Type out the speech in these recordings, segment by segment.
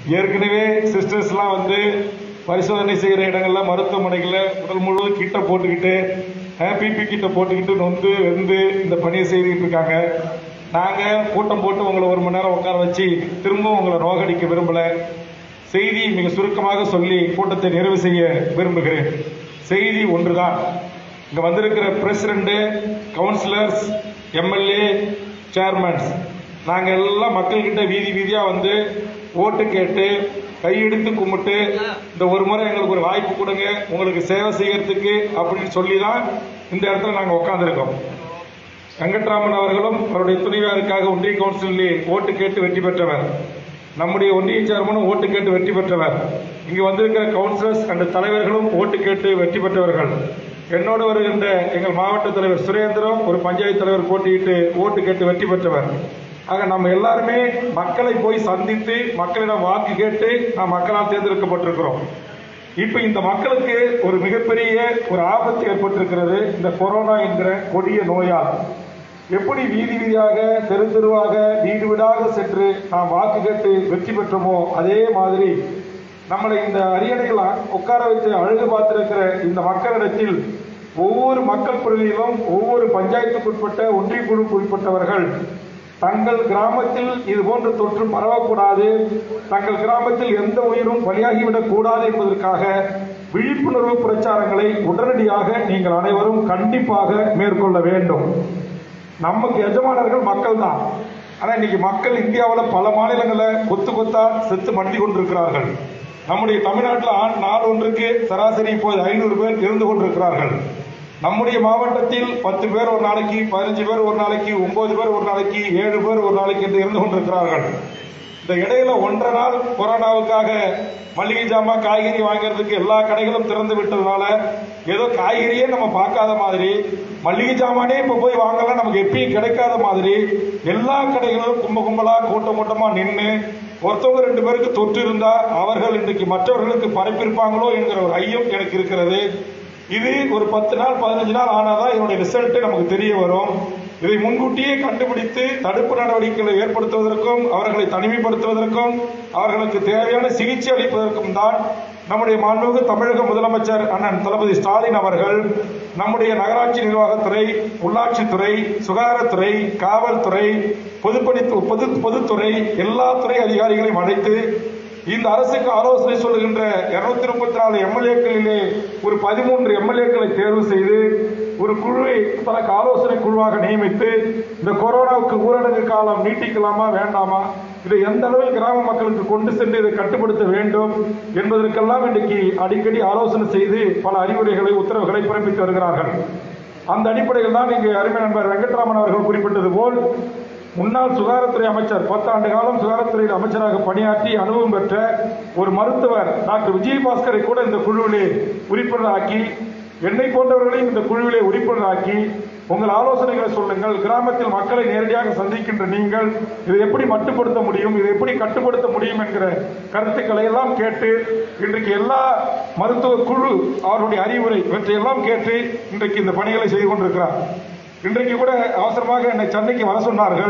ஏற்கனவே சிஸ்டர்ஸ்லாம் வந்து பரிசோதனை செய்கிற இடங்கள்ல மருத்துவமனைகளில் உடல் முழுவதும் கிட்ட போட்டுக்கிட்டு பிபி கிட்ட போட்டுக்கிட்டு நொந்து வெந்து இந்த பணியை செய்துக்கிட்டு இருக்காங்க நாங்கள் கூட்டம் போட்டு உங்களை ஒரு மணி நேரம் உட்கார வச்சு திரும்பவும் உங்களை நோகடிக்க விரும்பல செய்தி மிக சுருக்கமாக சொல்லி கூட்டத்தை நிறைவு செய்ய விரும்புகிறேன் செய்தி ஒன்றுதான் இங்க வந்திருக்கிற பிரசிடண்ட் கவுன்சிலர்ஸ் எம்எல்ஏ சேர்மன்ஸ் நாங்க எல்லாம் மக்கள்கிட்ட வீதி வீதியா வந்து ஓட்டு கேட்டு கையெடுத்து கும்பிட்டு இந்த ஒரு முறை எங்களுக்கு ஒரு வாய்ப்பு கொடுங்க உங்களுக்கு சேவை செய்யறதுக்கு அப்படின்னு சொல்லி தான் இந்த இடத்துல நாங்க உட்காந்துருக்கோம் வெங்கட்ராமன் அவர்களும் அவருடைய துணைவியாருக்காக ஒன்றிய கவுன்சிலில் ஓட்டு கேட்டு வெற்றி பெற்றவர் நம்முடைய ஒன்றிய சேர்மனும் ஓட்டு கேட்டு வெற்றி பெற்றவர் இங்கு வந்திருக்கிற கவுன்சிலர்ஸ் அண்ட் தலைவர்களும் ஓட்டு கேட்டு வெற்றி பெற்றவர்கள் என்னோடு வருகின்ற எங்கள் மாவட்ட தலைவர் சுரேந்திரம் ஒரு பஞ்சாயத்து தலைவர் போட்டியிட்டு ஓட்டு கேட்டு வெற்றி பெற்றவர் ஆக நம்ம எல்லாருமே மக்களை போய் சந்தித்து மக்களிடம் வாக்கு கேட்டு நாம் மக்களால் தேர்ந்தெடுக்கப்பட்டிருக்கிறோம் இப்ப இந்த மக்களுக்கு ஒரு மிகப்பெரிய ஒரு ஆபத்து ஏற்பட்டிருக்கிறது இந்த கொரோனா என்கிற கொடிய நோயால் எப்படி வீதி வீதியாக தெரு தெருவாக வீடு வீடாக சென்று நாம் வாக்கு கேட்டு வெற்றி பெற்றோமோ அதே மாதிரி நம்மளை இந்த அரியணைகள் உட்கார வச்சு அழகு பார்த்திருக்கிற இந்த மக்களிடத்தில் ஒவ்வொரு மக்கள் பிரதிநிதிகளும் ஒவ்வொரு பஞ்சாயத்துக்குட்பட்ட ஒன்றிய குழுக்கு உட்பட்டவர்கள் தங்கள் கிராமத்தில் இது போன்ற தொற்று பரவக்கூடாது தங்கள் கிராமத்தில் எந்த உயிரும் பலியாகிவிடக் கூடாது என்பதற்காக விழிப்புணர்வு பிரச்சாரங்களை உடனடியாக நீங்கள் அனைவரும் கண்டிப்பாக மேற்கொள்ள வேண்டும் நமக்கு எஜமானர்கள் மக்கள் தான் ஆனா இன்னைக்கு மக்கள் இந்தியாவில் பல மாநிலங்களில் கொத்து கொத்தா செத்து மண்டி கொண்டிருக்கிறார்கள் நம்முடைய தமிழ்நாட்டில் ஆண் நாள் ஒன்றுக்கு சராசரி இப்போது ஐநூறு பேர் இருந்து கொண்டிருக்கிறார்கள் நம்முடைய மாவட்டத்தில் பத்து பேர் ஒரு நாளைக்கு பதினஞ்சு பேர் ஒரு நாளைக்கு ஒன்பது பேர் ஒரு நாளைக்கு ஏழு பேர் ஒரு நாளைக்கு என்று இருந்து கொண்டிருக்கிறார்கள் இந்த இடையில ஒன்றரை நாள் கொரோனாவுக்காக மளிகை ஜாமான் காய்கறி வாங்குறதுக்கு எல்லா கடைகளும் திறந்து விட்டதுனால ஏதோ காய்கறியே நம்ம பார்க்காத மாதிரி மளிகை ஜாமானே இப்ப போய் வாங்கலாம் நமக்கு எப்பயும் கிடைக்காத மாதிரி எல்லா கடைகளும் கும்ப கும்பலா கூட்டம் கூட்டமா நின்று ஒருத்தவங்க ரெண்டு பேருக்கு தொற்று இருந்தா அவர்கள் இன்றைக்கு மற்றவர்களுக்கு பரப்பியிருப்பாங்களோ என்கிற ஒரு ஐயம் எனக்கு இருக்கிறது இது ஒரு பத்து நாள் பதினஞ்சு நாள் ஆனாதான் இதனுடைய ரிசல்ட் நமக்கு தெரிய வரும் இதை முன்கூட்டியே கண்டுபிடித்து தடுப்பு நடவடிக்கைகளை ஏற்படுத்துவதற்கும் அவர்களை தனிமைப்படுத்துவதற்கும் அவர்களுக்கு தேவையான சிகிச்சை அளிப்பதற்கும் தான் நம்முடைய மாண்புமிகு தமிழக முதலமைச்சர் அண்ணன் தளபதி ஸ்டாலின் அவர்கள் நம்முடைய நகராட்சி நிர்வாகத்துறை உள்ளாட்சித்துறை சுகாதாரத்துறை காவல்துறை பொதுப்பணி பொது பொதுத்துறை எல்லா துறை அதிகாரிகளையும் அழைத்து இந்த அரசுக்கு ஆலோசனை சொல்லுகின்ற இருநூத்தி முப்பத்தி நாலு எம்எல்ஏக்களிலே ஒரு பதிமூன்று எம்எல்ஏக்களை தேர்வு செய்து ஒரு குழுவை தனக்கு ஆலோசனை குழுவாக நியமித்து இந்த கொரோனாவுக்கு ஊரடங்கு காலம் நீட்டிக்கலாமா வேண்டாமா இதை எந்த அளவில் கிராம மக்களுக்கு கொண்டு சென்று இதை கட்டுப்படுத்த வேண்டும் என்பதற்கெல்லாம் இன்றைக்கு அடிக்கடி ஆலோசனை செய்து பல அறிவுரைகளை உத்தரவுகளை பிறப்பித்து வருகிறார்கள் அந்த அடிப்படையில் தான் இங்கு அருமை நண்பர் வெங்கட்ராமன் அவர்கள் குறிப்பிட்டது போல் முன்னாள் சுகாதாரத்துறை அமைச்சர் பத்தாண்டு காலம் சுகாதாரத்துறையில் அமைச்சராக பணியாற்றி அனுபவம் பெற்ற ஒரு மருத்துவர் டாக்டர் விஜயபாஸ்கரை கூட இந்த குழுவிலே உறுப்பினராக்கி என்னை போன்றவர்களையும் இந்த குழுவிலே உறுப்பினராக்கி உங்கள் ஆலோசனைகளை சொல்லுங்கள் கிராமத்தில் மக்களை நேரடியாக சந்திக்கின்ற நீங்கள் இதை எப்படி மட்டுப்படுத்த முடியும் இதை எப்படி கட்டுப்படுத்த முடியும் என்கிற கருத்துக்களை எல்லாம் கேட்டு இன்றைக்கு எல்லா மருத்துவ குழு அவருடைய அறிவுரை இவற்றையெல்லாம் கேட்டு இன்றைக்கு இந்த பணிகளை செய்து கொண்டிருக்கிறார் இன்றைக்கு கூட அவசரமாக என்னை சென்னைக்கு வர சொன்னார்கள்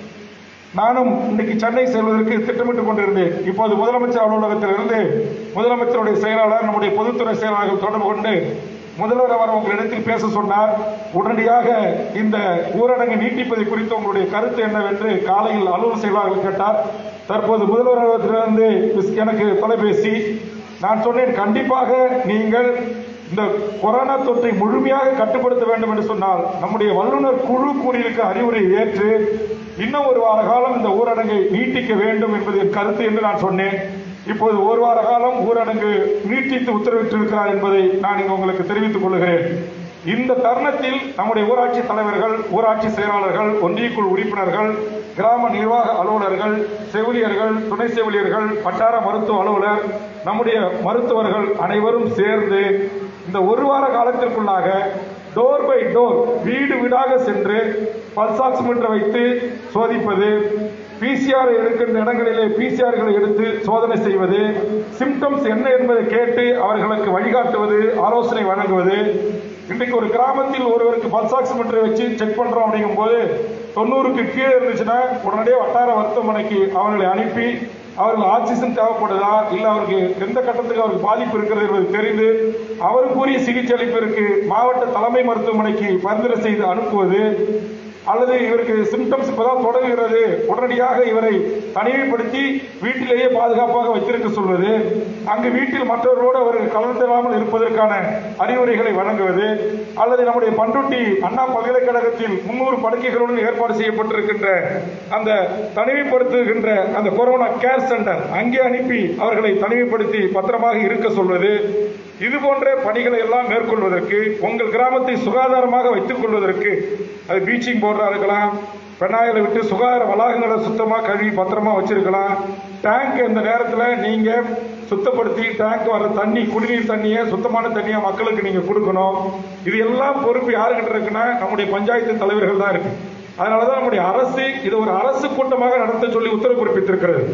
நானும் இன்னைக்கு சென்னை செல்வதற்கு திட்டமிட்டுக் கொண்டிருந்தேன் இப்போது முதலமைச்சர் அலுவலகத்திலிருந்து முதலமைச்சருடைய செயலாளர் நம்முடைய பொதுத்துறை செயலாளர்கள் தொடர்பு கொண்டு முதல்வர் அவர் உங்களிடத்தில் பேச சொன்னார் உடனடியாக இந்த ஊரடங்கு நீட்டிப்பதை குறித்து உங்களுடைய கருத்து என்னவென்று காலையில் அலுவலக செயலாளர்கள் கேட்டார் தற்போது முதல்வர் அலுவலகத்திலிருந்து எனக்கு தொலைபேசி நான் சொன்னேன் கண்டிப்பாக நீங்கள் இந்த கொரோனா தொற்றை முழுமையாக கட்டுப்படுத்த வேண்டும் என்று சொன்னால் நம்முடைய வல்லுநர் குழு கூறியிருக்க அறிவுரை ஏற்று இன்னும் ஒரு வார காலம் இந்த ஊரடங்கை நீட்டிக்க வேண்டும் என்பது என் கருத்து என்று நான் சொன்னேன் இப்போது ஒரு வார காலம் ஊரடங்கு நீட்டித்து உத்தரவிட்டிருக்கிறார் என்பதை நான் இங்கு உங்களுக்கு தெரிவித்துக் கொள்கிறேன் இந்த தருணத்தில் நம்முடைய ஊராட்சி தலைவர்கள் ஊராட்சி செயலாளர்கள் ஒன்றியக்குழு உறுப்பினர்கள் கிராம நிர்வாக அலுவலர்கள் செவிலியர்கள் துணை செவிலியர்கள் வட்டார மருத்துவ அலுவலர் நம்முடைய மருத்துவர்கள் அனைவரும் சேர்ந்து இந்த ஒரு வார காலத்திற்குள்ளாக டோர் பை டோர் வீடு வீடாக சென்று பல்ஸ் ஆக்சிமீட்டர் வைத்து சோதிப்பது பிசிஆர் எடுக்கின்ற இடங்களிலே பிசிஆர்களை எடுத்து சோதனை செய்வது சிம்டம்ஸ் என்ன என்பதை கேட்டு அவர்களுக்கு வழிகாட்டுவது ஆலோசனை வழங்குவது இன்றைக்கு ஒரு கிராமத்தில் ஒருவருக்கு பல்ஸ் ஆக்சிமீட்டரை வச்சு செக் பண்றோம் அப்படிங்கும் போது தொண்ணூறுக்கு கீழே இருந்துச்சுன்னா உடனடியே வட்டார மருத்துவமனைக்கு அவர்களை அனுப்பி அவருக்கு ஆக்சிஜன் தேவைப்படுதா இல்ல அவருக்கு எந்த கட்டத்துக்கு அவருக்கு பாதிப்பு இருக்கிறது என்பது தெரிந்து அவருக்குரிய சிகிச்சை அளிப்பிற்கு மாவட்ட தலைமை மருத்துவமனைக்கு பரிந்துரை செய்து அனுப்புவது அல்லது இவருக்கு சிம்டம்ஸ் இப்பதான் தொடங்குகிறது உடனடியாக இவரை தனிமைப்படுத்தி வீட்டிலேயே பாதுகாப்பாக வைத்திருக்க சொல்வது அங்கு வீட்டில் மற்றவர்களோடு அவர் கலந்துடாமல் இருப்பதற்கான அறிவுரைகளை வழங்குவது அல்லது நம்முடைய பண்ருட்டி அண்ணா பல்கலைக்கழகத்தில் முன்னூறு படுக்கைகளுடன் ஏற்பாடு செய்யப்பட்டிருக்கின்ற அந்த தனிமைப்படுத்துகின்ற அந்த கொரோனா கேர் சென்டர் அங்கே அனுப்பி அவர்களை தனிமைப்படுத்தி பத்திரமாக இருக்க சொல்வது இது போன்ற பணிகளை எல்லாம் மேற்கொள்வதற்கு உங்கள் கிராமத்தை சுகாதாரமாக வைத்துக் கொள்வதற்கு அது பீச்சிங் போடுறா இருக்கலாம் பெனாயில விட்டு சுகாதார வளாகங்களை சுத்தமா கழுவி பத்திரமா வச்சிருக்கலாம் டேங்க் இந்த நேரத்துல நீங்க சுத்தப்படுத்தி டேங்க் வர தண்ணி குடிநீர் தண்ணியை சுத்தமான தண்ணியை மக்களுக்கு நீங்க கொடுக்கணும் இது எல்லாம் பொறுப்பு யாருக்கிட்ட இருக்குன்னா நம்முடைய பஞ்சாயத்து தலைவர்கள் தான் இருக்கு அதனாலதான் நம்முடைய அரசு இது ஒரு அரசு கூட்டமாக நடத்த சொல்லி உத்தரவு பிறப்பித்திருக்கிறது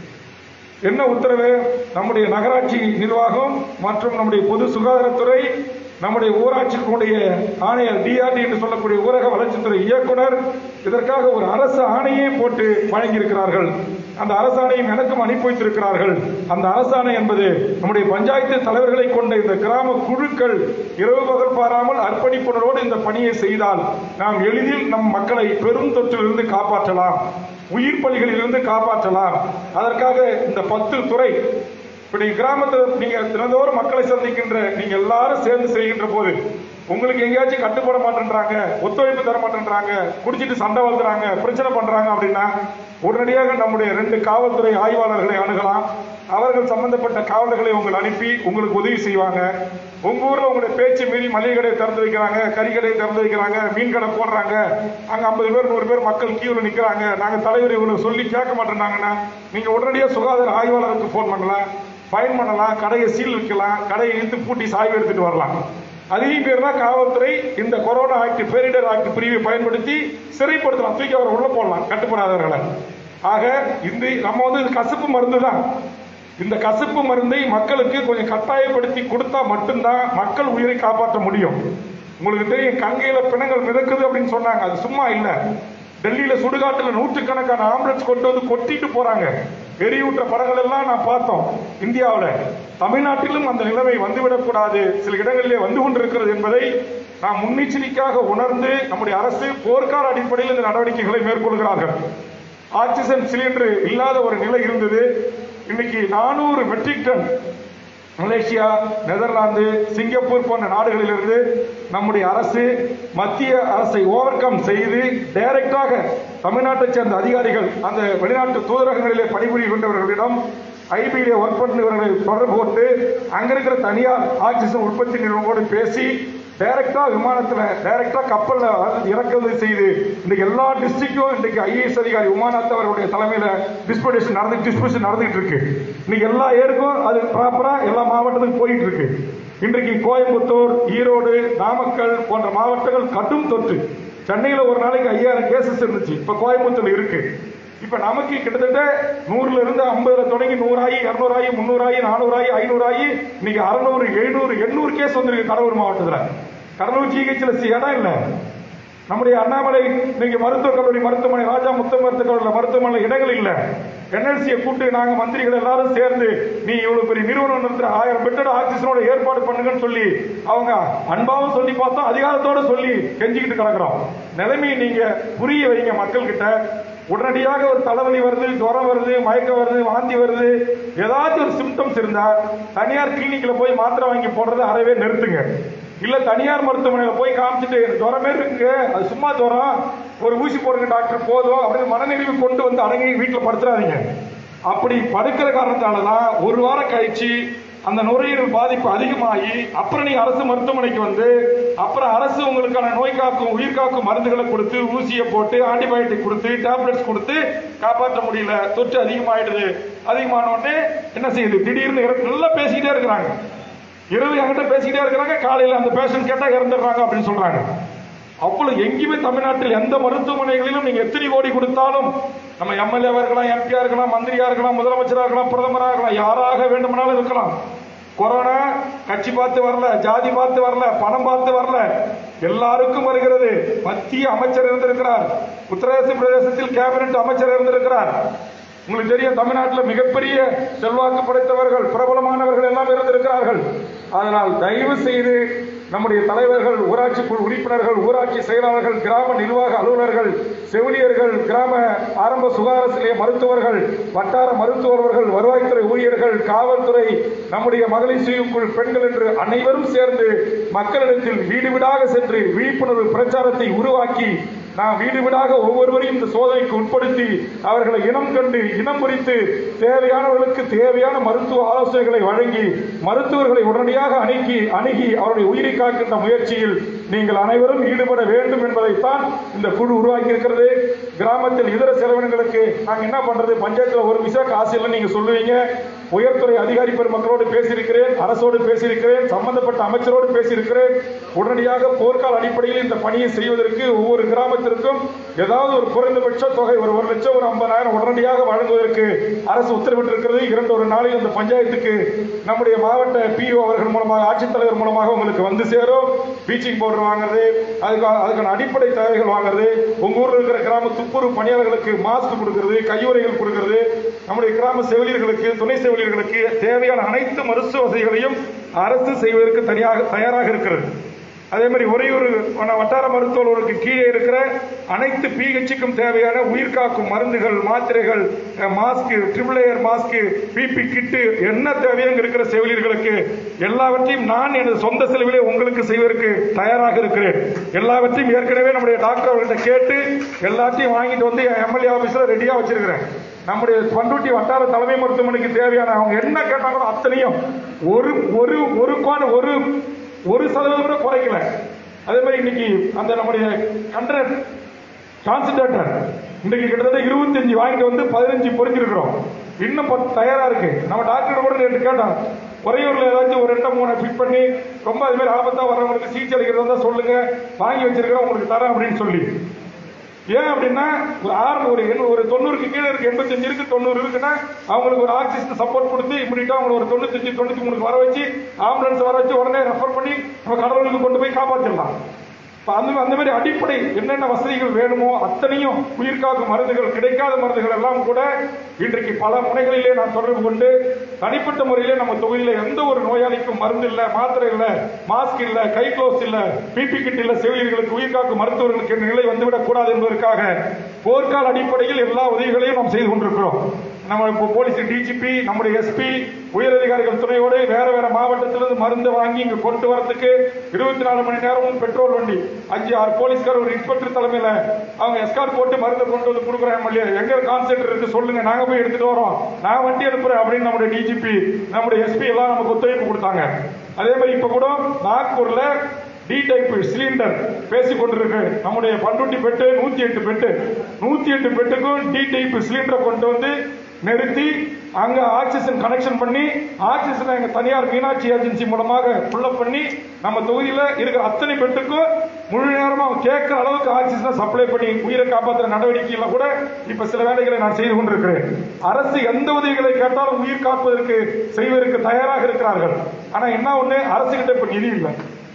என்ன உத்தரவு நம்முடைய நகராட்சி நிர்வாகம் மற்றும் நம்முடைய பொது சுகாதாரத்துறை நம்முடைய ஊராட்சிக்குடைய ஆணையர் டிஆர்டி என்று சொல்லக்கூடிய ஊரக வளர்ச்சித்துறை இயக்குனர் இதற்காக ஒரு அரசு ஆணையை போட்டு வழங்கியிருக்கிறார்கள் அந்த அரசாணையும் எனக்கும் அனுப்பி வைத்திருக்கிறார்கள் அந்த அரசாணை என்பது நம்முடைய பஞ்சாயத்து தலைவர்களை கொண்ட இந்த கிராம குழுக்கள் இரவு பகல் பாராமல் அர்ப்பணிப்புணர்வோடு இந்த பணியை செய்தால் நாம் எளிதில் நம் மக்களை பெரும் தொற்றிலிருந்து காப்பாற்றலாம் உயிர் பலிகளிலிருந்து காப்பாற்றலாம் அதற்காக இந்த பத்து துறை இப்ப நீங்க கிராமத்தில் நீங்க தினந்தோறும் மக்களை சந்திக்கின்ற நீங்க எல்லாரும் சேர்ந்து செய்கின்ற போது உங்களுக்கு எங்கேயாச்சும் கட்டுப்பட மாட்டேன்றாங்க ஒத்துழைப்பு தர மாட்டேன்றாங்க குடிச்சிட்டு சண்டை வளர்த்துறாங்க பிரச்சனை பண்றாங்க அப்படின்னா உடனடியாக நம்முடைய ரெண்டு காவல்துறை ஆய்வாளர்களை அணுகலாம் அவர்கள் சம்பந்தப்பட்ட காவலர்களை உங்களை அனுப்பி உங்களுக்கு உதவி செய்வாங்க உங்க ஊர்ல உங்களுடைய பேச்சு மீறி மளிகை கடையை திறந்து வைக்கிறாங்க கறி கடையை திறந்து வைக்கிறாங்க மீன் கடை போடுறாங்க அங்க ஐம்பது பேர் நூறு பேர் மக்கள் கீழே நிக்கிறாங்க நாங்க தலைவர் இவங்களுக்கு சொல்லி கேட்க மாட்டேன்னாங்கன்னா நீங்க உடனடியாக சுகாதார ஆய்வாளருக்கு ஃபோன் பண்ணலாம் ஃபைன் பண்ணலாம் கடையை சீல் வைக்கலாம் கடையை இழுத்து பூட்டி சாய்வு எடுத்துட்டு வரலாம் அதையும் பேர்னா காவல்துறை இந்த கொரோனா ஆக்ட் பேரிடர் ஆக்ட் பிரிவை பயன்படுத்தி சிறைப்படுத்தலாம் தூக்கி அவரை உள்ள போடலாம் கட்டுப்படாதவர்களை ஆக இந்த நம்ம வந்து இது கசப்பு மருந்து தான் இந்த கசப்பு மருந்தை மக்களுக்கு கொஞ்சம் கட்டாயப்படுத்தி கொடுத்தா மட்டும்தான் மக்கள் உயிரை காப்பாற்ற முடியும் உங்களுக்கு தெரியும் கங்கையில பிணங்கள் மிதக்குது அப்படின்னு சொன்னாங்க அது சும்மா இல்ல டெல்லியில சுடுகாட்டுல நூற்றுக்கணக்கான ஆம்புலன்ஸ் கொண்டு வந்து கொட்டிட்டு போறாங்க எரியூற்ற படங்கள் எல்லாம் நான் பார்த்தோம் இந்தியாவுல தமிழ்நாட்டிலும் அந்த நிலைமை வந்துவிடக்கூடாது சில இடங்களிலே வந்து கொண்டிருக்கிறது என்பதை நாம் முன்னெச்சரிக்கையாக உணர்ந்து நம்முடைய அரசு போர்க்கால அடிப்படையில் இந்த நடவடிக்கைகளை மேற்கொள்கிறார்கள் ஆக்சிஜன் சிலிண்டர் இல்லாத ஒரு நிலை இருந்தது இன்னைக்கு நானூறு மெட்ரிக் டன் மலேசியா நெதர்லாந்து சிங்கப்பூர் போன்ற நாடுகளிலிருந்து நம்முடைய அரசு மத்திய அரசை ஓவர் கம் செய்து டைரக்டாக தமிழ்நாட்டைச் சேர்ந்த அதிகாரிகள் அந்த வெளிநாட்டு தூதரகங்களிலே பணிபுரிகின்றவர்களிடம் ஐபியிலே ஒர்க் பண்ணுறவர்களை தொடர்பு கொண்டு அங்க இருக்கிற தனியார் ஆக்சிஜன் உற்பத்தி நிறுவனங்களோடு பேசி டைரக்டா விமானத்துல டைரக்டா கப்பல்ல இறக்குமதி செய்து இன்னைக்கு எல்லா டிஸ்ட்ரிக்டும் இன்னைக்கு ஐஏஎஸ் அதிகாரி உமாநாத் அவருடைய தலைமையில டிஸ்பியூட்டேஷன் நடந்து டிஸ்பியூஷன் நடந்துட்டு இருக்கு இன்னைக்கு எல்லா ஏருக்கும் அது ப்ராப்பரா எல்லா மாவட்டத்துக்கும் போயிட்டு இருக்கு இன்றைக்கு கோயம்புத்தூர் ஈரோடு நாமக்கல் போன்ற மாவட்டங்கள் கடும் தொற்று சென்னையில ஒரு நாளைக்கு ஐயாயிரம் கேசஸ் இருந்துச்சு இப்ப கோயம்புத்தூர்ல இருக்கு இப்ப நமக்கு கிட்டத்தட்ட நூறுல இருந்து ஐம்பதுல தொடங்கி நூறாயி இருநூறாயி முன்னூறாயி நானூறாயி ஐநூறாயி இன்னைக்கு அறுநூறு எழுநூறு எண்ணூறு கேஸ் வந்திருக்கு கடலூர் மாவட்டத்துல கடலூர் ஜிஹெச்ல இடம் இல்ல நம்முடைய அண்ணாமலை இன்னைக்கு மருத்துவக் கல்லூரி மருத்துவமனை ராஜா முத்த மருத்துவக் கல்லூரி மருத்துவமனை இடங்கள் இல்ல என்எல்சியை கூப்பிட்டு நாங்க மந்திரிகள் எல்லாரும் சேர்ந்து நீ இவ்வளவு பெரிய நிறுவனம் நடத்துற ஆயிரம் பெட்டோட ஆக்சிஜனோட ஏற்பாடு பண்ணுங்கன்னு சொல்லி அவங்க அன்பாவும் சொல்லி பார்த்தோம் அதிகாரத்தோட சொல்லி கெஞ்சிக்கிட்டு கிடக்குறோம் நிலைமையை நீங்க புரிய வைங்க மக்கள் கிட்ட உடனடியாக ஒரு தலைவலி வருது ஜுரம் வருது மயக்கம் வருது வாந்தி வருது ஏதாச்சும் ஒரு சிம்டம்ஸ் இருந்தா தனியார் கிளினிக்ல போய் மாத்திரை வாங்கி போடுறதை அறவே நிறுத்துங்க இல்ல தனியார் மருத்துவமனையில போய் காமிச்சிட்டு ஜுரமே இருக்கு அது சும்மா ஜுரம் ஒரு ஊசி போடுங்க டாக்டர் போதும் அப்படின்னு மனநிறைவு கொண்டு வந்து அடங்கி வீட்டுல படுத்துறாதீங்க அப்படி படுக்கிற காரணத்தால தான் ஒரு வாரம் கழிச்சு அந்த நுரையீரல் பாதிப்பு அதிகமாகி அப்புறம் நீங்க அரசு மருத்துவமனைக்கு வந்து அப்புறம் அரசு உங்களுக்கான நோய் காக்கும் உயிர் காக்கும் மருந்துகளை கொடுத்து ஊசியை போட்டு ஆன்டிபயோட்டிக் கொடுத்து டேப்லெட்ஸ் கொடுத்து காப்பாற்ற முடியல தொற்று அதிகமாயிடுது அதிகமான உடனே என்ன செய்யுது திடீர்னு இறந்து நல்லா பேசிக்கிட்டே இருக்கிறாங்க இரவு என்கிட்ட பேசிக்கிட்டே இருக்கிறாங்க காலையில அந்த பேஷண்ட் கேட்டா இறந்துடுறாங்க அப்படின்னு சொல்றாங்க அவ்வளவு எங்கேயுமே தமிழ்நாட்டில் எந்த மருத்துவமனைகளிலும் நீங்க எத்தனை கோடி கொடுத்தாலும் நம்ம எம்எல்ஏவா இருக்கலாம் எம்பியா இருக்கலாம் மந்திரியா இருக்கலாம் முதலமைச்சரா இருக்கலாம் பிரதமரா இருக்கலாம் யாராக வேண்டுமானாலும் இருக்கலாம் கொரோனா கட்சி பார்த்து வரல ஜாதி பார்த்து வரல பணம் பார்த்து வரல எல்லாருக்கும் வருகிறது மத்திய அமைச்சர் இருந்திருக்கிறார் உத்தரப்பிரதேச பிரதேசத்தில் கேபினெட் அமைச்சர் இருந்திருக்கிறார் உங்களுக்கு தெரியும் தமிழ்நாட்டில் மிகப்பெரிய செல்வாக்கு படைத்தவர்கள் பிரபலமானவர்கள் எல்லாம் இருந்திருக்கிறார்கள் அதனால் தயவு செய்து நம்முடைய தலைவர்கள் ஊராட்சி குழு உறுப்பினர்கள் ஊராட்சி செயலாளர்கள் கிராம நிர்வாக அலுவலர்கள் செவிலியர்கள் கிராம ஆரம்ப சுகாதார நிலைய மருத்துவர்கள் வட்டார மருத்துவர்கள் வருவாய்த்துறை ஊழியர்கள் காவல்துறை நம்முடைய மகளிர் சுயக்குழு பெண்கள் என்று அனைவரும் சேர்ந்து மக்களிடத்தில் வீடு வீடாக சென்று விழிப்புணர்வு பிரச்சாரத்தை உருவாக்கி நாம் வீடு வீடாக ஒவ்வொருவரையும் இந்த சோதனைக்கு உட்படுத்தி அவர்களை இனம் கண்டு இனம் குறித்து தேவையானவர்களுக்கு தேவையான மருத்துவ ஆலோசனைகளை வழங்கி மருத்துவர்களை உடனடியாக அணுகி அணுகி அவருடைய உயிரை காக்கின்ற முயற்சியில் நீங்கள் அனைவரும் ஈடுபட வேண்டும் என்பதைத்தான் இந்த குழு உருவாக்கி இருக்கிறது கிராமத்தில் இதர செலவினங்களுக்கு நாங்க என்ன பண்றது பஞ்சாயத்துல ஒரு விசா காசு இல்லைன்னு நீங்க சொல்லுவீங்க உயர்துறை அதிகாரி பெருமக்களோடு பேசியிருக்கிறேன் அரசோடு பேசியிருக்கிறேன் சம்பந்தப்பட்ட அமைச்சரோடு பேசியிருக்கிறேன் உடனடியாக போர்க்கால அடிப்படையில் இந்த பணியை செய்வதற்கு ஒவ்வொரு கிராமத்திற்கும் ஏதாவது ஒரு குறைந்தபட்ச தொகை ஒரு ஒரு லட்சம் ஒரு ஐம்பதாயிரம் உடனடியாக வழங்குவதற்கு அரசு உத்தரவிட்டிருக்கிறது இரண்டு ஒரு நாளில் அந்த பஞ்சாயத்துக்கு நம்முடைய மாவட்ட பிஓ அவர்கள் மூலமாக ஆட்சித்தலைவர் மூலமாக உங்களுக்கு வந்து சேரும் பீச்சிங் பவுடர் வாங்குறது அதுக்கு அதுக்கான அடிப்படை தேவைகள் வாங்குறது உங்க ஊர்ல இருக்கிற கிராம துப்புரவு பணியாளர்களுக்கு மாஸ்க் கொடுக்கிறது கையுறைகள் கொடுக்கிறது நம்முடைய கிராம செவிலியர்களுக்கு துணை செவிலியர்களுக்கு தேவையான அனைத்து மருத்துவ வசதிகளையும் அரசு செய்வதற்கு தனியாக தயாராக இருக்கிறது அதே மாதிரி ஒரே ஒரு வட்டார மருத்துவர்களுக்கு கீழே இருக்கிற அனைத்து பிஹெச்சுக்கும் தேவையான உயிர் காக்கும் மருந்துகள் மாத்திரைகள் mask triple layer mask PPE kit என்ன தேவையோ இங்க இருக்கிற செவிலியர்களுக்கு எல்லாவற்றையும் நான் எனது சொந்த செலவிலே உங்களுக்கு செய்வதற்கு தயாராக இருக்கிறேன் எல்லாவற்றையும் ஏற்கனவே நம்முடைய டாக்டர் அவர்கிட்ட கேட்டு எல்லாத்தையும் வாங்கிட்டு வந்து எம்எல்ஏ ஆபீஸ்ல ரெடியா வச்சிருக்கிறேன் நம்முடைய பண்ருட்டி வட்டார தலைமை மருத்துவமனைக்கு தேவையான அவங்க என்ன கேட்டாங்களோ அத்தனையும் ஒரு ஒரு ஒரு கோண ஒரு ஒரு சதவீதம் கூட குறைக்கல அதே மாதிரி இன்னைக்கு அந்த நம்முடைய கண்ட்ரஸ் கான்சன்ட்ரேட்டர் இன்றைக்கு கிட்டத்தட்ட இருபத்தஞ்சு வாங்கிட்டு வந்து பதினஞ்சு பொறிஞ்சிருக்கிறோம் இன்னும் பத்து தயாரா இருக்கு நம்ம டாக்டர் கூட நேற்று கேட்டோம் குறையூர்ல ஏதாச்சும் ஒரு ரெண்டு மூணு ஃபிட் பண்ணி ரொம்ப அது மாதிரி ஆபத்தா வர்றவங்களுக்கு சிகிச்சை அளிக்கிறது இருந்தா சொல்லுங்க வாங்கி வச்சிருக்கிறோம் உங்களுக்கு தரேன் அப்படின்னு சொல்லி ஏன் அப்படின்னா ஒரு ஆறு ஒரு எண்ணூறு ஒரு தொண்ணூறுக்கு கீழே இருக்கு எண்பத்தஞ்சு இருக்கு தொண்ணூறு இருக்குன்னா அவங்களுக்கு ஒரு ஆக்சிஜன் சப்போர்ட் கொடுத்து இம்மிடியா அவங்களுக்கு ஒரு தொண்ணூத்தஞ்சு தொண்ணூத்தி மூணுக்கு வர வச்சு ஆம்புலன்ஸ் வர வச்சு உடனே ரெஃபர் பண்ணி நம்ம கடவுளுக்கு கொண்டு போய் காப்பாற்றிடலாம் இப்ப அந்த அந்த மாதிரி அடிப்படை என்னென்ன வசதிகள் வேணுமோ அத்தனையும் உயிர்காக்கும் மருந்துகள் கிடைக்காத மருந்துகள் எல்லாம் கூட இன்றைக்கு பல முனைகளிலே நான் தொடர்பு கொண்டு தனிப்பட்ட முறையிலே நம்ம தொகுதியில எந்த ஒரு நோயாளிக்கும் மருந்து இல்ல மாத்திரை இல்ல மாஸ்க் இல்ல கை க்ளோஸ் இல்ல பிபி கிட் இல்ல செவிலியர்களுக்கு உயிர்காக்கும் மருத்துவர்களுக்கு என்ற நிலை வந்துவிடக் கூடாது என்பதற்காக போர்க்கால அடிப்படையில் எல்லா உதவிகளையும் நாம் செய்து கொண்டிருக்கிறோம் நம்ம இப்போ போலீஸ் டிஜிபி நம்முடைய எஸ்பி உயரதிகாரிகள் துணையோடு வேற வேற மாவட்டத்திலிருந்து மருந்து வாங்கி இங்க கொண்டு வரதுக்கு இருபத்தி நாலு மணி நேரமும் பெட்ரோல் வண்டி அஞ்சு ஆறு போலீஸ்கார் ஒரு இன்ஸ்பெக்டர் தலைமையில அவங்க எஸ்கார்ட் போட்டு மருந்து கொண்டு வந்து கொடுக்குறேன் எம்எல்ஏ எங்க கான்சென்டர் இருக்கு சொல்லுங்க நாங்க போய் எடுத்துட்டு வரோம் நான் வண்டி அனுப்புறேன் அப்படின்னு நம்முடைய டிஜிபி நம்முடைய எஸ்பி எல்லாம் நமக்கு ஒத்துழைப்பு கொடுத்தாங்க அதே மாதிரி இப்ப கூட நாக்பூர்ல டி டைப் சிலிண்டர் பேசிக் கொண்டிருக்கு நம்முடைய பண்ருட்டி பெட்டு நூத்தி எட்டு பெட்டு நூத்தி எட்டு பெட்டுக்கும் டி டைப் சிலிண்டரை கொண்டு வந்து நிறுத்தி அங்க ஆக்சிஜன் கனெக்ஷன் பண்ணி ஆக்சிஜன் எங்க தனியார் மீனாட்சி ஏஜென்சி மூலமாக புல்லப் பண்ணி நம்ம தொகுதியில இருக்கிற அத்தனை பெட்டுக்கும் முழு நேரமா அவங்க கேட்கிற அளவுக்கு ஆக்சிஜனை சப்ளை பண்ணி உயிரை காப்பாற்றுற நடவடிக்கையில கூட இப்ப சில வேலைகளை நான் செய்து கொண்டிருக்கிறேன் அரசு எந்த உதவிகளை கேட்டாலும் உயிர் காப்பதற்கு செய்வதற்கு தயாராக இருக்கிறார்கள் ஆனா என்ன ஒண்ணு அரசு கிட்ட இப்ப நிதி இல்லை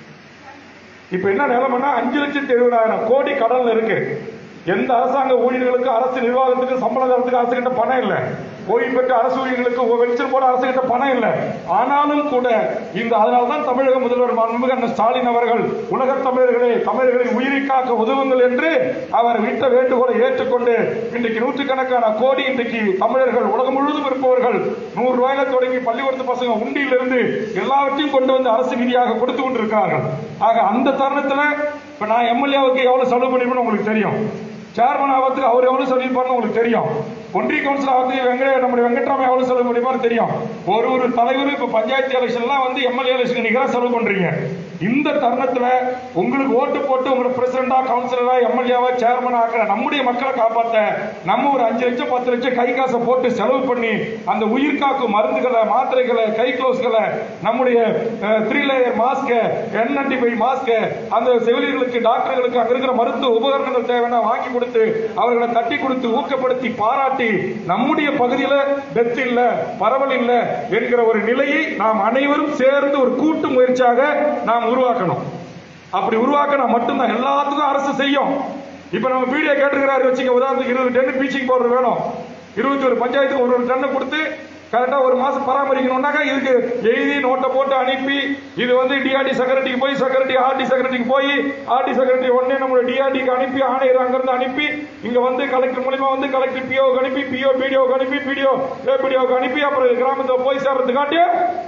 இப்ப என்ன நிலைமைன்னா அஞ்சு லட்சத்தி எழுபதாயிரம் கோடி கடன்ல இருக்கு எந்த அரசாங்க ஊழியர்களுக்கு அரசு நிர்வாகத்துக்கு சம்பளம் தரத்துக்கு அரசு கிட்ட பணம் இல்லை ஓய்வு பெற்ற அரசு ஊழியர்களுக்கு வெளிச்சல் போட அரசு கிட்ட பணம் இல்லை ஆனாலும் கூட இந்த அதனால்தான் தமிழக முதல்வர் மாண்புமிகு அண்ணன் ஸ்டாலின் அவர்கள் உலக தமிழர்களே தமிழர்களின் உயிரை காக்க உதவுங்கள் என்று அவர் விட்ட வேண்டுகோளை ஏற்றுக்கொண்டு இன்றைக்கு நூற்றுக்கணக்கான கோடி இன்றைக்கு தமிழர்கள் உலகம் முழுவதும் இருப்பவர்கள் நூறு ரூபாயில தொடங்கி பள்ளிக்கூடத்து பசங்க உண்டியிலிருந்து எல்லாவற்றையும் கொண்டு வந்து அரசு நிதியாக கொடுத்து கொண்டிருக்கிறார்கள் ஆக அந்த தருணத்துல இப்ப நான் எம்எல்ஏவுக்கு எவ்வளவு செலவு பண்ணிருப்பேன்னு உங்களுக்கு தெரியும் சேர்மன் ஆகிறதுக்கு அவர் எவ்வளவு சொல்லியிருப்பாருன்னு உங்களுக்கு தெரியும் ஒன்றிய கவுன்சில் ஆகிறதுக்கு வெங்கட நம்முடைய வெங்கட்ராமன் எவ்வளவு செலவு பண்ணிருப்பாரு தெரியும் ஒரு ஒரு தலைவரும் இப்ப பஞ்சாயத்து எலெக்ஷன்லாம் வந்து எம்எல்ஏ எலெக்ஷன் நிகரா செலவு பண்றீங்க இந்த தருணத்துல உங்களுக்கு ஓட்டு போட்டு உங்களை பிரசிடண்டா கவுன்சிலரா எம்எல்ஏவா சேர்மன் ஆக்குற நம்முடைய மக்களை காப்பாத்த நம்ம ஒரு அஞ்சு லட்சம் பத்து லட்சம் கை காசை போட்டு செலவு பண்ணி அந்த உயிர் காக்கும் மருந்துகளை மாத்திரைகளை கை க்ளோஸ்களை நம்முடைய three layer mask N ninety five mask அந்த செவிலியர்களுக்கு டாக்டர்களுக்கு அங்க இருக்கிற மருத்துவ உபகரணங்கள் தேவைன்னா வாங்கி கொடுத்து அவர்களை தட்டி கொடுத்து ஊக்கப்படுத்தி பாராட்டி நம்முடைய பகுதியில டெத் இல்ல பரவல் இல்ல என்கிற ஒரு நிலையை நாம் அனைவரும் சேர்ந்து ஒரு கூட்டு முயற்சியாக நாம் உருவாக்கணும் அப்படி உருவாக்கினா மட்டும்தான் எல்லாத்துக்கும் அரசு செய்யும் இப்ப நம்ம வீடியோ கேட்டுக்கிறாரு வச்சுங்க உதாரணத்துக்கு இருபது டென் பீச்சிங் பவுடர் வேணும் இருபத்தி ஒரு பஞ்சாயத்துக்கு ஒரு ஒரு டன்னை கொடுத்து கரெக்டா ஒரு மாசம் பராமரிக்கணும்னாக்கா இதுக்கு எழுதி நோட்டை போட்டு அனுப்பி இது வந்து டிஆர்டி செக்ரட்டரிக்கு போய் செக்ரட்டரி ஆர்டி செக்ரட்டரிக்கு போய் ஆர்டி செக்ரட்டரி உடனே நம்மளோட டிஆர்டிக்கு அனுப்பி ஆணையர் அங்கிருந்து அனுப்பி இங்க வந்து கலெக்டர் மூலியமா வந்து கலெக்டர் பிஓக்கு அனுப்பி பிஓ பிடிஓக்கு அனுப்பி பிடிஓ ஏபிடிஓக்கு அனுப்பி அப்புறம் கிராமத்தில் போய் சேர்றதுக்காட்டியே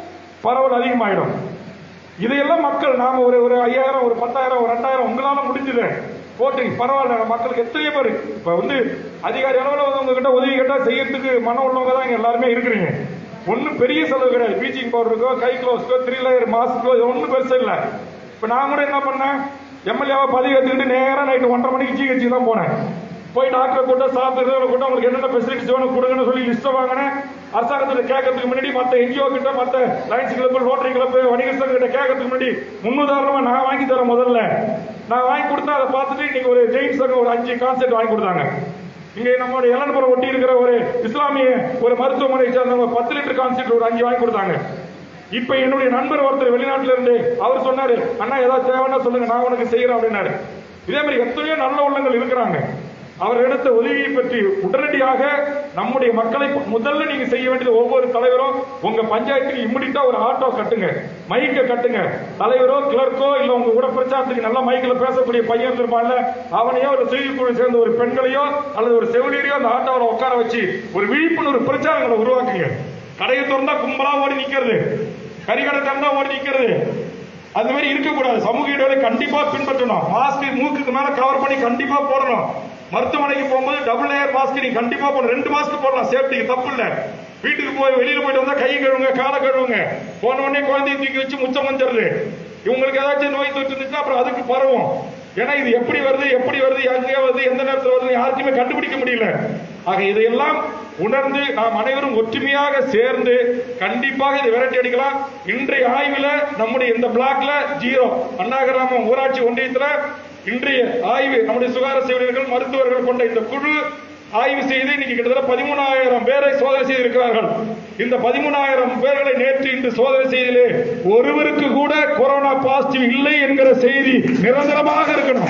பரவல் அதிகமாயிடும் இதையெல்லாம் மக்கள் நாம ஒரு ஒரு ஐயாயிரம் ஒரு பத்தாயிரம் ஒரு ரெண்டாயிரம் உங்களால முடிஞ்சது போட்டுங்க பரவாயில்ல நம்ம மக்களுக்கு எத்தனையோ பேர் இப்ப வந்து அதிகாரி அளவில் வந்து உங்ககிட்ட உதவி கேட்டா செய்யறதுக்கு மனம் உள்ளவங்க தான் இங்க எல்லாருமே இருக்கிறீங்க ஒன்றும் பெரிய செலவு கிடையாது ப்ளீச்சிங் பவுடருக்கோ கை க்ளோஸ்க்கோ த்ரீ லேயர் மாஸ்க்கோ இது ஒன்றும் பெருசு இல்லை இப்போ நான் கூட என்ன பண்ணேன் எம்எல்ஏவை பதவி எடுத்துக்கிட்டு நேராக நைட்டு ஒன்றரை மணிக்கு ஜிஹெச்சி தான் போனேன் போய் டாக்டரை கூட்ட சாப்பிட்டு கூட்ட உங்களுக்கு என்னென்ன ஃபெசிலிட்டிஸ் வேணும் கொடுங்கன்னு சொல்லி லிஸ்ட்டை வாங்கினேன் அரசாங்கத்தில் கேட்கறதுக்கு முன்னாடி மற்ற என்ஜிஓ கிட்ட மற்ற லைன்ஸ் கிளப் ரோட்டரி கிளப் வணிகர் சங்கம் கிட்ட கேட்கறதுக்கு முன்னாடி முன்னுதாரணமா நான் வாங்கி தரேன் முதல்ல நான் வாங்கி கொடுத்தா அதை பார்த்துட்டு இன்னைக்கு ஒரு ஜெயின் சங்கம் ஒரு அஞ்சு கான்செப்ட் வாங்கி கொடுத்தாங்க இங்க நம்மளோட எலன்புரம் ஒட்டி இருக்கிற ஒரு இஸ்லாமிய ஒரு மருத்துவமனை சேர்ந்தவங்க பத்து லிட்டர் கான்செப்ட் ஒரு அஞ்சு வாங்கி கொடுத்தாங்க இப்ப என்னுடைய நண்பர் ஒருத்தர் வெளிநாட்டுல இருந்து அவர் சொன்னாரு அண்ணா ஏதாவது தேவைன்னா சொல்லுங்க நான் உனக்கு செய்யறேன் அப்படின்னாரு இதே மாதிரி எத்தனையோ நல்ல உள்ளங்கள் இருக்கிறாங்க அவர் எடுத்த உதவியை பற்றி உடனடியாக நம்முடைய மக்களை முதல்ல நீங்க செய்ய வேண்டியது ஒவ்வொரு தலைவரும் உங்க பஞ்சாயத்துக்கு இம்மிடிட்டா ஒரு ஆட்டோ கட்டுங்க மைக்க கட்டுங்க தலைவரோ கிளர்க்கோ இல்ல உங்க கூட பிரச்சாரத்துக்கு நல்ல மைக்கில் பேசக்கூடிய பையன் இருப்பான்ல அவனையோ ஒரு செய்திக்குழு சேர்ந்த ஒரு பெண்களையோ அல்லது ஒரு செவிலியரையோ அந்த ஆட்டோவில் உட்கார வச்சு ஒரு விழிப்புணர்வு பிரச்சாரங்களை உருவாக்குங்க கடையை திறந்தா கும்பலா ஓடி நிக்கிறது கறிக்கடை திறந்தா ஓடி நிக்கிறது அந்த மாதிரி இருக்கக்கூடாது சமூக இடைவெளி கண்டிப்பா பின்பற்றணும் மாஸ்க் மூக்குக்கு மேல கவர் பண்ணி கண்டிப்பா போடணும் மருத்துவமனைக்கு போகும்போது டபுள் லேயர் மாஸ்க் நீங்க கண்டிப்பா போடணும் ரெண்டு மாஸ்க் போடலாம் சேஃப்டிக்கு தப்பு இல்ல வீட்டுக்கு போய் வெளியில போயிட்டு வந்தா கை கழுவுங்க காலை கழுவுங்க போன உடனே குழந்தைய தூக்கி வச்சு முச்சம் வந்துடுது இவங்களுக்கு ஏதாச்சும் நோய் தொற்று இருந்துச்சுன்னா அப்புறம் அதுக்கு பரவும் ஏன்னா இது எப்படி வருது எப்படி வருது எங்கே வருது எந்த நேரத்தில் வருது யாருக்குமே கண்டுபிடிக்க முடியல ஆக இதையெல்லாம் உணர்ந்து நாம் அனைவரும் ஒற்றுமையாக சேர்ந்து கண்டிப்பாக இதை விரட்டி அடிக்கலாம் இன்றைய ஆய்வுல நம்முடைய இந்த பிளாக்ல ஜீரோ அண்ணாகிராமம் ஊராட்சி ஒன்றியத்துல இன்றைய ஆய்வு நம்முடைய சுகாதார செவிலியர்கள் மருத்துவர்கள் கொண்ட இந்த குழு ஆய்வு செய்து இன்னைக்கு கிட்டத்தட்ட பதிமூணாயிரம் பேரை சோதனை செய்திருக்கிறார்கள் இந்த பதிமூணாயிரம் பேர்களை நேற்று இன்று சோதனை செய்திலே ஒருவருக்கு கூட கொரோனா பாசிட்டிவ் இல்லை என்கிற செய்தி நிரந்தரமாக இருக்கணும்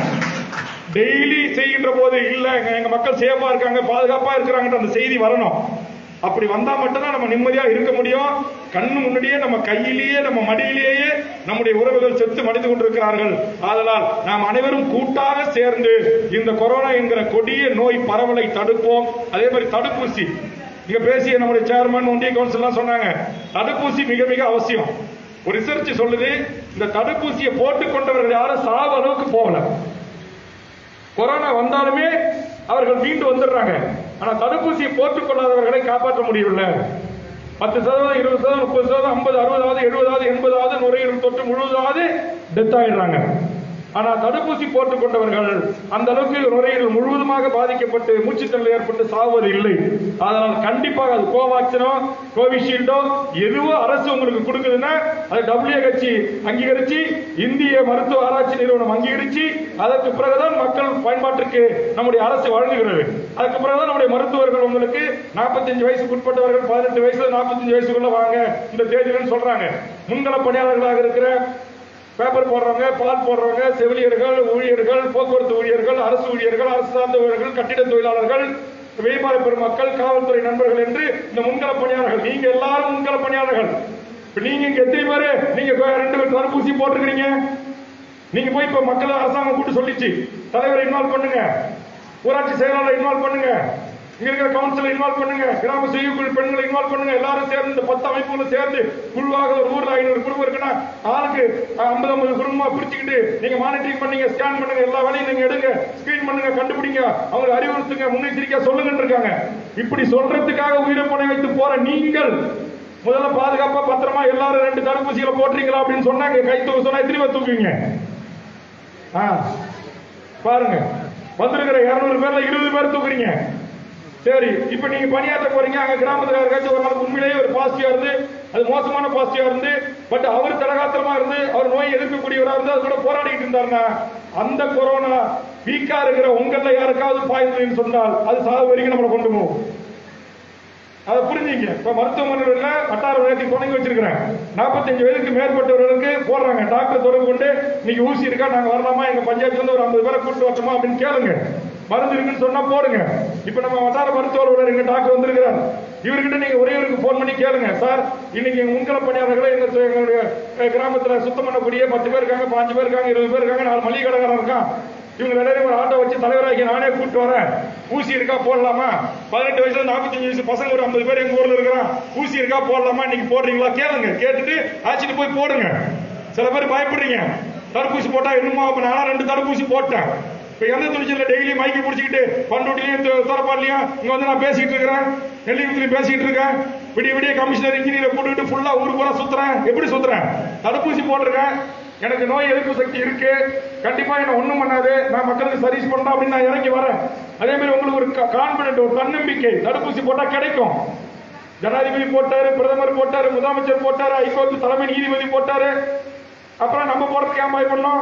டெய்லி செய்கின்ற போது இல்ல எங்க- எங்க மக்கள் சேஃபா இருக்காங்க பாதுகாப்பா இருக்கிறாங்கன்ற அந்த செய்தி வரணும் அப்படி வந்தா மட்டும்தான் நம்ம நிம்மதியா இருக்க முடியும் கண்ணு முன்னாடியே நம்ம கையிலேயே நம்ம மடியிலேயே நம்முடைய உறவுகள் செத்து மடிந்து கொண்டிருக்கிறார்கள் ஆதலால் நாம் அனைவரும் கூட்டாக சேர்ந்து இந்த கொரோனா என்கிற கொடிய நோய் பரவலை தடுப்போம் அதே மாதிரி தடுப்பூசி இங்க பேசிய நம்முடைய சேர்மன் ஒன்றிய கவுன்சில் எல்லாம் சொன்னாங்க தடுப்பூசி மிக மிக அவசியம் ஒரு ரிசர்ச் சொல்லுது இந்த தடுப்பூசியை போட்டுக் கொண்டவர்கள் யாரும் சாவு அளவுக்கு போகல கொரோனா வந்தாலுமே அவர்கள் மீண்டு வந்துடுறாங்க ஆனா தடுப்பூசியை போட்டுக் கொள்ளாதவர்களை காப்பாற்ற முடியவில்லை பத்து சதவீதம் இருபது சதவீதம் முப்பது சதவீதம் ஐம்பது அறுபதாவது எழுபதாவது எண்பதாவது நுரையீரல் தொற்று முழுவதாவது டெத் ஆயிடுறாங்க ஆனா தடுப்பூசி போட்டுக் கொண்டவர்கள் அந்த அளவுக்கு நுரையீரல் முழுவதுமாக பாதிக்கப்பட்டு மூச்சுத்திணறல் ஏற்பட்டு சாவது இல்லை அதனால் கண்டிப்பாக அது கோவாக்சினோ கோவிஷீல்டோ எதுவோ அரசு உங்களுக்கு கொடுக்குதுன்னா அது WHO அங்கீகரிச்சு இந்திய மருத்துவ ஆராய்ச்சி நிறுவனம் அங்கீகரிச்சு அதற்கு பிறகுதான் மக்கள் பயன்பாட்டிற்கு நம்முடைய அரசு வழங்குகிறது அதுக்கு பிறகுதான் நம்முடைய மருத்துவர்கள் உங்களுக்கு 45 வயசுக்கு உட்பட்டவர்கள் பதினெட்டு வயசுல 45 வயசுக்குள்ள வாங்க இந்த தேதியில்னு சொல்றாங்க முன்கள பணியாளர்களாக இருக்கிற பேப்பர் போடுறவங்க பால் போடுறவங்க செவிலியர்கள் ஊழியர்கள் போக்குவரத்து ஊழியர்கள் அரசு ஊழியர்கள் அரசு சார்ந்த ஊழியர்கள் கட்டிட தொழிலாளர்கள் வியாபார பெருமக்கள் காவல்துறை நண்பர்கள் என்று இந்த முன்கள பணியாளர்கள் நீங்க எல்லாரும் முன்கள பணியாளர்கள் இப்ப நீங்க இங்க எத்தனை பேரு நீங்க கொ- ரெண்டு பேர் தடுப்பூசி போட்டிருக்கிறீங்க நீங்க போய் இப்ப மக்கள் அரசாங்கம் கூட்டு சொல்லிச்சு தலைவரை இன்வால்வ் பண்ணுங்க ஊராட்சி செயலாளர் இன்வால்வ் பண்ணுங்க இங்க இருக்கிற கவுன்சிலர் இன்வால்வ் பண்ணுங்க கிராம சுயக்குழு பெண்களை இன்வால்வ் பண்ணுங்க எல்லாரும் சேர்ந்து இந்த பத்து அமைப்புகளும் சேர்ந்து குழுவாக ஒரு ஊர்ல ஐநூறு குடும்பம் இருக்குன்னா ஆளுக்கு ஐம்பது ஐம்பது குடும்பமா பிரிச்சுக்கிட்டு நீங்க மானிட்டரிங் பண்ணீங்க ஸ்கேன் பண்ணுங்க எல்லா வேலையும் நீங்க எடுங்க ஸ்கிரீன் பண்ணுங்க கண்டுபிடிங்க அவங்களுக்கு அறிவுறுத்துங்க முன்னெச்சரிக்கையா சொல்லுங்கன்னு இருக்காங்க இப்படி சொல்றதுக்காக உயிரை பணம் வைத்து போற நீங்கள் முதல்ல பாதுகாப்பா பத்திரமா எல்லாரும் ரெண்டு தடுப்பூசிகளை போட்டுறீங்களா அப்படின்னு சொன்னாங்க கை தூக்க சொன்னா எத்தனை பேர் தூக்குவீங்க ஆ, பாருங்க வந்திருக்கிற இருநூறு பேர்ல இருபது பேர் தூக்குறீங்க சரி இப்ப நீங்க பணியாற்ற போறீங்க அங்க கிராமத்துல இருக்காச்சும் ஒரு நாளுக்கு உண்மையிலேயே ஒரு பாசிட்டிவா இருந்து அது மோசமான பாசிட்டிவா இருந்து பட் அவர் தடகாத்திரமா இருந்து அவர் நோய் எதிர்க்கக்கூடியவரா இருந்து அது கூட போராடிட்டு இருந்தாருன்னா அந்த கொரோனா வீக்கா இருக்கிற உங்கள யாருக்காவது பாய்ந்ததுன்னு சொன்னால் அது சாவு வரைக்கும் நம்மளை கொண்டு போகும் அதை புரிஞ்சுங்க இப்ப மருத்துவமனைகள்ல வட்டார வழக்கை தொடங்கி வச்சிருக்கிறேன் 45 வயதுக்கு மேற்பட்டவர்களுக்கு போடுறாங்க டாக்டர் தொடர்பு கொண்டு இன்னைக்கு ஊசி இருக்கா நாங்க வரலாமா எங்க பஞ்சாயத்துல இருந்து ஒரு ஐம்பது பேரை கூட்டு வரட்டுமா அப்படின்னு கேளுங்க மருந்து இருக்குன்னு சொன்னா போடுங்க இப்ப நம்ம வட்டார மருத்துவ அலுவலர் எங்க டாக்டர் வந்திருக்கிறார் இவர்கிட்ட நீங்க ஒரே ஒருக்கு போன் பண்ணி கேளுங்க சார் இன்னைக்கு எங்க முன்கள பணியாளர்களை எங்க சு- எங்களுடைய அஹ், கிராமத்துல சுத்தம் பண்ணக்கூடிய பத்து பேர் இருக்காங்க பாஞ்சு பேர் இருக்காங்க இருபது பேர் இருக்காங்க நாலு மளிகை கடைக்காரன் இருக்கான் இவங்க எல்லாரையும் ஒரு ஆட்டோ வச்சு தலைவராகி நானே கூப்பிட்டு வரேன் ஊசி இருக்கா போடலாமா பதினெட்டு வயசுல நாற்பத்தஞ்சு வயசு பசங்க ஒரு ஐம்பது பேர் எங்க ஊர்ல இருக்கிறான் ஊசி இருக்கா போடலாமா இன்னைக்கு போடுறீங்களா கேளுங்க கேட்டுட்டு அழைச்சிட்டு போய் போடுங்க சில பேர் பயப்படுறீங்க தடுப்பூசி போட்டா என்னமோ அப்ப நானா ரெண்டு தடுப்பூசி போட்டேன் இப்ப எந்த துணிச்சல டெய்லி மைக்கு பிடிச்சிக்கிட்டு பண்ருட்டிலையும் தரப்பாட்லையும் இங்க வந்து நான் பேசிட்டு இருக்கிறேன் நெல்லிகுத்திலையும் பேசிட்டு இருக்கேன் விடிய விடிய கமிஷனர் இன்ஜினியரை கூட்டிட்டு ஃபுல்லா ஊர் பூரா சுத்துறேன் எப்படி சுத்துறேன் தடுப்பூசி போட்டிருக்கேன் எனக்கு நோய் எதிர்ப்பு சக்தி இருக்கு கண்டிப்பா என்ன ஒண்ணும் பண்ணாது நான் மக்களுக்கு சர்வீஸ் பண்றேன் அப்படின்னு நான் இறங்கி வரேன் அதே மாதிரி உங்களுக்கு ஒரு கான்பிடன்ட் ஒரு தன்னம்பிக்கை தடுப்பூசி போட்டா கிடைக்கும் ஜனாதிபதி போட்டாரு பிரதமர் போட்டாரு முதலமைச்சர் போட்டாரு ஹைகோர்ட் தலைமை நீதிபதி போட்டாரு அப்புறம் நம்ம போறதுக்கு ஏன் பயப்படணும்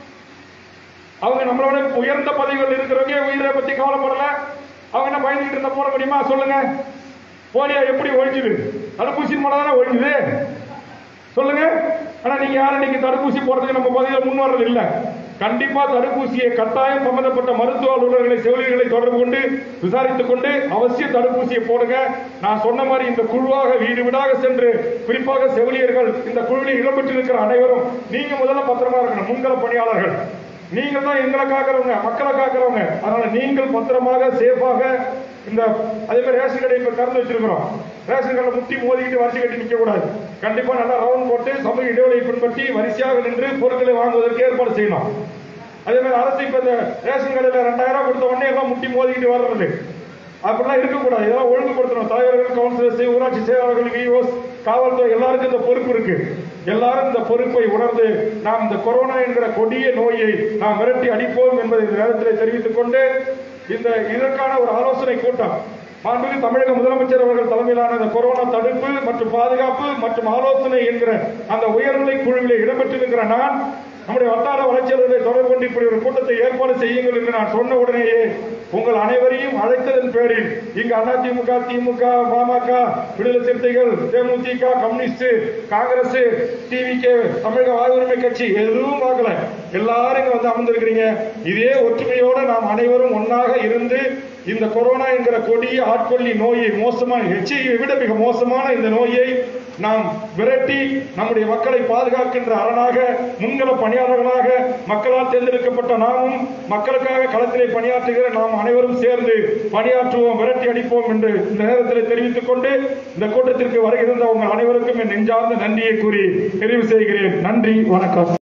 அவங்க நம்மளோட உயர்ந்த பதவிகள் இருக்கிறவங்க உயிரை பத்தி கவலைப்படல அவங்க என்ன பயந்துகிட்டு இருந்தா போட முடியுமா சொல்லுங்க போலியோ எப்படி ஒழிஞ்சுது தடுப்பூசி மூலம் தானே ஒழிஞ்சுது சொல்லுங்க ஆனா நீங்க யாரும் இன்னைக்கு தடுப்பூசி போடுறதுக்கு நம்ம பகுதியில் முன் வர்றது இல்ல கண்டிப்பா தடுப்பூசியை கட்டாயம் சம்பந்தப்பட்ட மருத்துவ அலுவலர்களை செவிலியர்களை தொடர்பு கொண்டு விசாரித்துக் கொண்டு அவசியம் தடுப்பூசியை போடுங்க நான் சொன்ன மாதிரி இந்த குழுவாக வீடு வீடாக சென்று குறிப்பாக செவிலியர்கள் இந்த குழுவில் இடம்பெற்றிருக்கிற அனைவரும் நீங்க முதல்ல பத்திரமா இருக்கணும் முன்கள பணியாளர்கள் நீங்கள் தான் எங்களை காக்கிறவங்க மக்களை காக்கிறவங்க அதனால நீங்கள் பத்திரமாக சேஃபாக இந்த அதே மாதிரி ரேஷன் கடை இப்ப திறந்து வச்சிருக்கிறோம் ரேஷன் கடை முட்டி மோதிக்கிட்டு வரிசை கட்டி நிக்க கூடாது கண்டிப்பா நல்லா ரவுண்ட் போட்டு சமூக இடைவெளியை பின்பற்றி வரிசையாக நின்று பொருட்களை வாங்குவதற்கு ஏற்பாடு செய்யணும் அதே மாதிரி அரசு இப்ப இந்த ரேஷன் கடையில ரெண்டாயிரம் ரூபாய் கொடுத்த உடனே எல்லாம் முட்டி மோதிக்கிட்டு வர்றது அப்படிலாம் இருக்கக்கூடாது இதெல்லாம் ஒழுங்குபடுத்தணும் தலைவர்கள் கவுன்சிலர்ஸ் ஊராட்சி செயலாளர்கள் விஓஸ் காவல்துறை எல்லாருக்கும் இந்த பொறுப்பு இருக்கு எல்லாரும் இந்த பொறுப்பை உணர்ந்து நாம் இந்த கொரோனா என்கிற கொடிய நோயை நாம் விரட்டி அடிப்போம் என்பதை இந்த நேரத்தில் தெரிவித்துக் கொண்டு இந்த இதற்கான ஒரு ஆலோசனை கூட்டம் மாண்புமிகு தமிழக முதலமைச்சர் அவர்கள் தலைமையிலான இந்த கொரோனா தடுப்பு மற்றும் பாதுகாப்பு மற்றும் ஆலோசனை என்கிற அந்த உயர்நிலை குழுவிலே இடம்பெற்றிருக்கிற நான் நம்முடைய வட்டார வளர்ச்சியாளர்களை தொடர்பு கொண்டு இப்படி ஒரு கூட்டத்தை ஏற்பாடு செய்யுங்கள் என்று நான் சொன்ன உடனேயே உங்கள் அனைவரையும் அழைத்ததன் பேரில் இங்கு அதிமுக திமுக பாமக விடுதலை சிறுத்தைகள் தேமுதிக கம்யூனிஸ்ட் காங்கிரஸ் டிவிகே தமிழக வாழ்வுரிமை கட்சி எதுவும் பார்க்கல எல்லாரும் இங்க வந்து அமர்ந்திருக்கிறீங்க இதே ஒற்றுமையோட நாம் அனைவரும் ஒன்னாக இருந்து இந்த கொரோனா என்கிற கொடிய ஆட்கொள்ளி நோயை மோசமான எச்சரிக்கையை விட மிக மோசமான இந்த நோயை நாம் விரட்டி நம்முடைய மக்களை பாதுகாக்கின்ற அரணாக முன்கள பணியாளர்களாக மக்களால் தேர்ந்தெடுக்கப்பட்ட நாமும் மக்களுக்காக களத்திலே பணியாற்றுகிற நாம் அனைவரும் சேர்ந்து பணியாற்றுவோம் விரட்டி அடிப்போம் என்று இந்த நேரத்தில் தெரிவித்துக் கொண்டு இந்த கூட்டத்திற்கு வருகின்ற உங்கள் அனைவருக்கும் என் நெஞ்சார்ந்த நன்றியை கூறி நிறைவு செய்கிறேன் நன்றி வணக்கம்